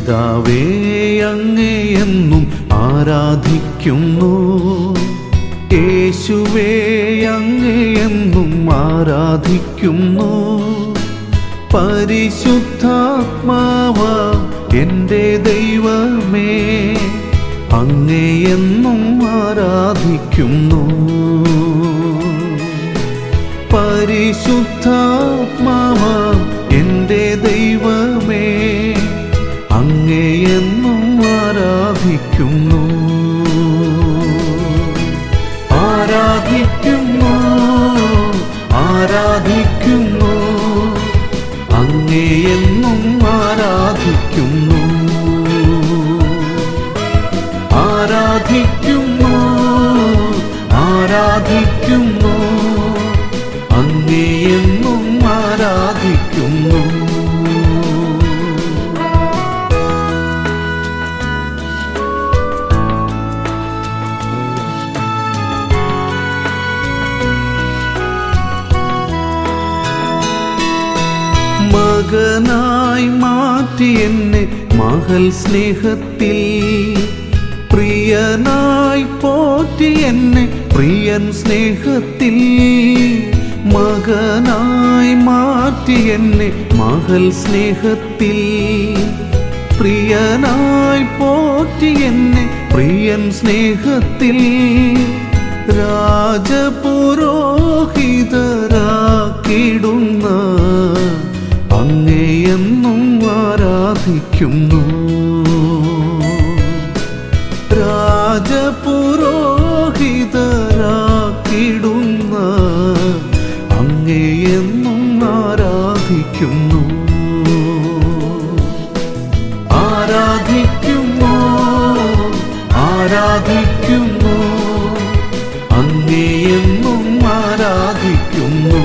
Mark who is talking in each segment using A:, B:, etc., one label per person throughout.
A: പിതാവേ അങ്ങയെന്നും ആരാധിക്കുന്നു യേശുവേ അങ്ങയെന്നും ആരാധിക്കുന്നു പരിശുദ്ധാത്മാവ എൻ്റെ ദൈവമേ അങ്ങയെന്നും ആരാധിക്കുന്നു പരിശുദ്ധാത്മാവ എൻ്റെ ദൈവമേ അങ്ങയെന്നും ആരാധിക്കുന്നു ആരാധിക്കുന്നു ആരാധിക്കുന്നു അങ്ങയെന്നും ആരാധിക്കുന്നു ആരാധിക്കുന്നു ആരാധിക്കുന്നു അങ്ങയെന്നും ആരാധിക്കുന്നു മകനായി മാറ്റി എന്നെ മകൾ സ്നേഹത്തിൽ പ്രിയനായി പോറ്റി എന്നെ പ്രിയൻ സ്നേഹത്തിൽ മകനായി മാറ്റി എന്നെ മകൾ സ്നേഹത്തിൽ പ്രിയനായി പോറ്റി എന്നെ പ്രിയൻ സ്നേഹത്തിൽ രാജപുരോഹിതരാക്കിടുന്ന അങ്ങയെന്നും ആരാധിക്കുന്നു രാജപുരോഹിതരാക്കിടുന്ന അങ്ങയെന്നും ആരാധിക്കുന്നു ആരാധിക്കുന്നു ആരാധിക്കുന്നു അങ്ങയെന്നും ആരാധിക്കുന്നു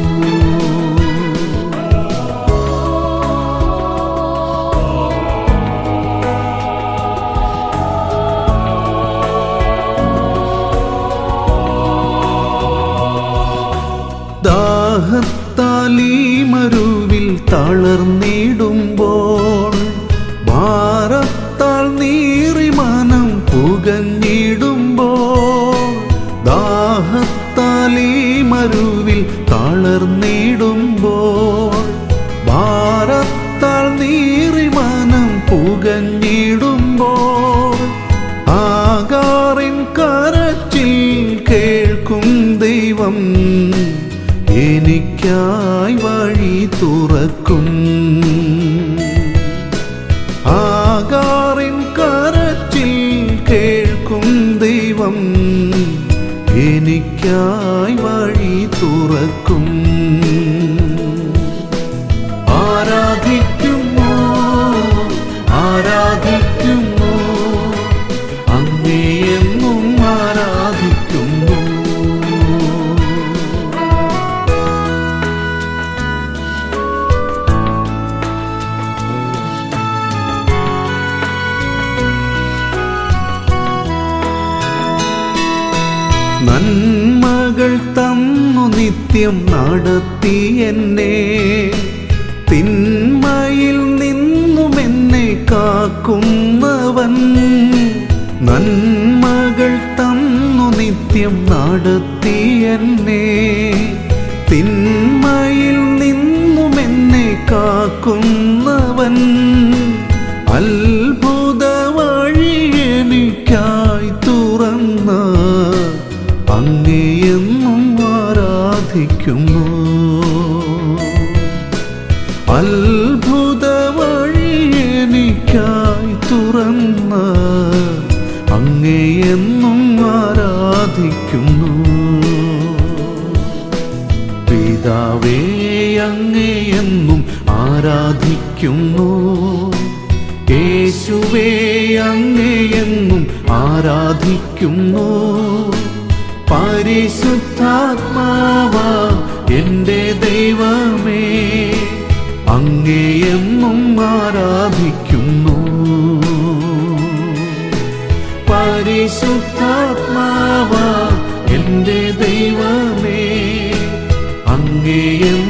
A: ദാഹത്താലീ മരുവിൽ തളർന്നിടുമ്പോൾ ഭാരത്താൽ നീറി മനം പുകഞ്ഞിടുമ്പോൾ ദാഹത്താലീ മരുവിൽ തളർന്നിടുമ്പോൾ ഭാരത്താൽ നീറി മനം പുകഞ്ഞിടുമ്പോൾ ആകാറിൻ കരച്ചിൽ കേൾക്കും ദൈവം എനിക്കായി വഴി തുറക്കും ആകാറിൻ കരച്ചിൽ കേൾക്കും ദൈവം എനിക്കായി വഴി തുറക്കും ആരാധിക്കുന്നു ആരാധിക്കുന്നു അങ്ങേയെന്നും ആരാധിക്കുന്നു നന്മകൾ തന്നു നിത്യം നടത്തി എന്നെ തിന്മയിൽ നിന്നും എന്നെ കാക്കുന്നവൻ നന്മകൾ തന്നു നിത്യം നടത്തി എന്നെ തിന്മയിൽ നിന്നും എന്നെ കാക്കുന്നവൻ അത്ഭുത വഴി എനിക്കായി തുറന്ന അങ്ങയെന്നും ആരാധിക്കുന്നു അത്ഭുത വഴി എനിക്കായി തുറന്ന അങ്ങയെന്നും ആരാധിക്കുന്നു പിതാവേ അങ്ങയെന്നും ആരാധിക്കുന്നു യേശുവേ അങ്ങയെന്നും ആരാധിക്കുന്നു പരിശുദ്ധാത്മാവ എൻ്റെ ദൈവമേ അങ്ങയെന്നും ആരാധിക്കുന്നു പരിശുദ്ധാത്മാവ എൻ്റെ ദൈവമേ അങ്ങയെന്നും